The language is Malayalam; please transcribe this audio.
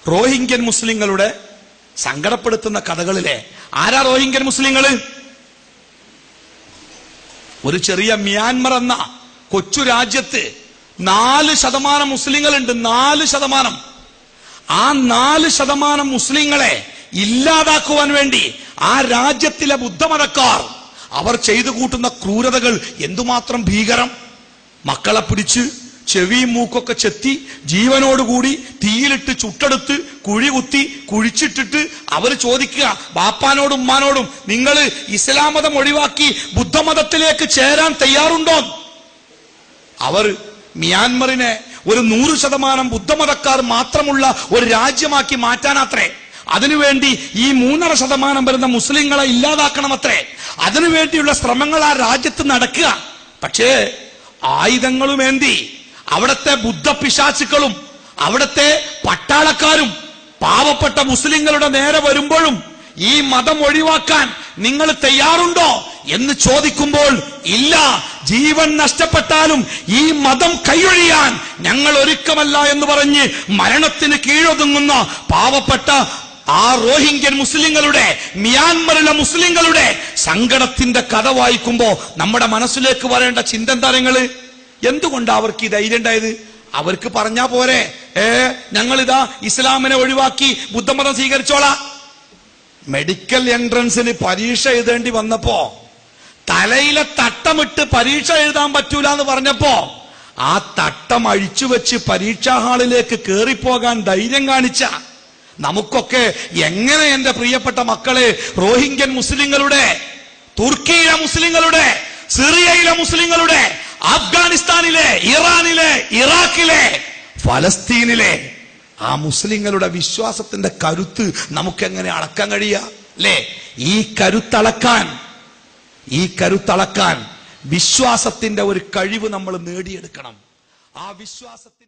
റോഹിംഗ്യൻ മുസ്ലിങ്ങളുടെ സങ്കടപ്പെടുത്തുന്ന കഥകളിലെ ആരാ റോഹിംഗ്യൻ മുസ്ലിങ്ങള് ഒരു ചെറിയ മ്യാൻമർ എന്ന കൊച്ചു രാജ്യത്ത് നാല് ശതമാനം മുസ്ലിങ്ങളുണ്ട് നാല് ശതമാനം ആ നാല് ശതമാനം മുസ്ലിങ്ങളെ ഇല്ലാതാക്കുവാൻ വേണ്ടി ആ രാജ്യത്തിലെ ബുദ്ധമതക്കാർ അവർ ചെയ്തു കൂട്ടുന്ന ക്രൂരതകൾ എന്തുമാത്രം ഭീകരം മക്കളെ പിടിച്ച് ചെവിയും മൂക്കൊക്കെ ചെത്തി ജീവനോടുകൂടി തീയിലിട്ട് ചുട്ടെടുത്ത് കുഴി കുത്തി കുഴിച്ചിട്ടിട്ട് അവർ ചോദിക്കുക ബാപ്പാനോടും ഉമ്മാനോടും നിങ്ങൾ ഇസ്ലാം മതം ഒഴിവാക്കി ബുദ്ധമതത്തിലേക്ക് ചേരാൻ തയ്യാറുണ്ടോ അവർ മ്യാൻമറിനെ ഒരു നൂറ് ശതമാനം ബുദ്ധമതക്കാർ മാത്രമുള്ള ഒരു രാജ്യമാക്കി മാറ്റാനത്രേ അതിനുവേണ്ടി ഈ മൂന്നര ശതമാനം വരുന്ന മുസ്ലിങ്ങളെ ഇല്ലാതാക്കണമത്രേ അതിനുവേണ്ടിയുള്ള ശ്രമങ്ങൾ ആ രാജ്യത്ത് നടക്കുക പക്ഷേ ആയുധങ്ങളുമേന്തി അവിടത്തെ ബുദ്ധപിശാചുക്കളും അവിടത്തെ പട്ടാളക്കാരും പാവപ്പെട്ട മുസ്ലിങ്ങളുടെ നേരെ വരുമ്പോഴും ഈ മതം ഒഴിവാക്കാൻ നിങ്ങൾ തയ്യാറുണ്ടോ എന്ന് ചോദിക്കുമ്പോൾ ഇല്ല ജീവൻ നഷ്ടപ്പെട്ടാലും ഈ മതം കൈയൊഴിയാൻ ഞങ്ങൾ ഒരുക്കമല്ല എന്ന് പറഞ്ഞ് മരണത്തിന് കീഴൊതുങ്ങുന്ന പാവപ്പെട്ട ആ റോഹിംഗ്യൻ മുസ്ലിങ്ങളുടെ മ്യാൻമറിലെ മുസ്ലിങ്ങളുടെ സങ്കടത്തിന്റെ കഥ വായിക്കുമ്പോ നമ്മുടെ മനസ്സിലേക്ക് വരേണ്ട ചിന്തന്താരങ്ങള് എന്തുകൊണ്ടാ അവർക്ക് ഈ ധൈര്യം ഉണ്ടായത് അവർക്ക് പറഞ്ഞാ പോരെ ഏ ഞങ്ങളിതാ ഇസ്ലാമിനെ ഒഴിവാക്കി ബുദ്ധമതം സ്വീകരിച്ചോളാ മെഡിക്കൽ എൻട്രൻസിന് പരീക്ഷ എഴുതേണ്ടി വന്നപ്പോ തലയിലെ തട്ടമിട്ട് പരീക്ഷ എഴുതാൻ പറ്റൂല എന്ന് പറഞ്ഞപ്പോ ആ തട്ടം അഴിച്ചു വെച്ച് പരീക്ഷാ ഹാളിലേക്ക് കേറിപ്പോകാൻ ധൈര്യം കാണിച്ച നമുക്കൊക്കെ എങ്ങനെ എന്റെ പ്രിയപ്പെട്ട മക്കളെ റോഹിംഗ്യൻ മുസ്ലിങ്ങളുടെ തുർക്കിയിലെ മുസ്ലിങ്ങളുടെ സിറിയയിലെ മുസ്ലിങ്ങളുടെ അഫ്ഗാനിസ്ഥാനിലെ ഇറാനിലെ ഇറാഖിലെ ഫലസ്തീനിലെ ആ മുസ്ലിങ്ങളുടെ വിശ്വാസത്തിന്റെ കരുത്ത് നമുക്കെങ്ങനെ അളക്കാൻ കഴിയുക അല്ലേ ഈ കരുത്തളക്കാൻ ഈ കരുത്തളക്കാൻ വിശ്വാസത്തിന്റെ ഒരു കഴിവ് നമ്മൾ നേടിയെടുക്കണം ആ വിശ്വാസത്തിന്റെ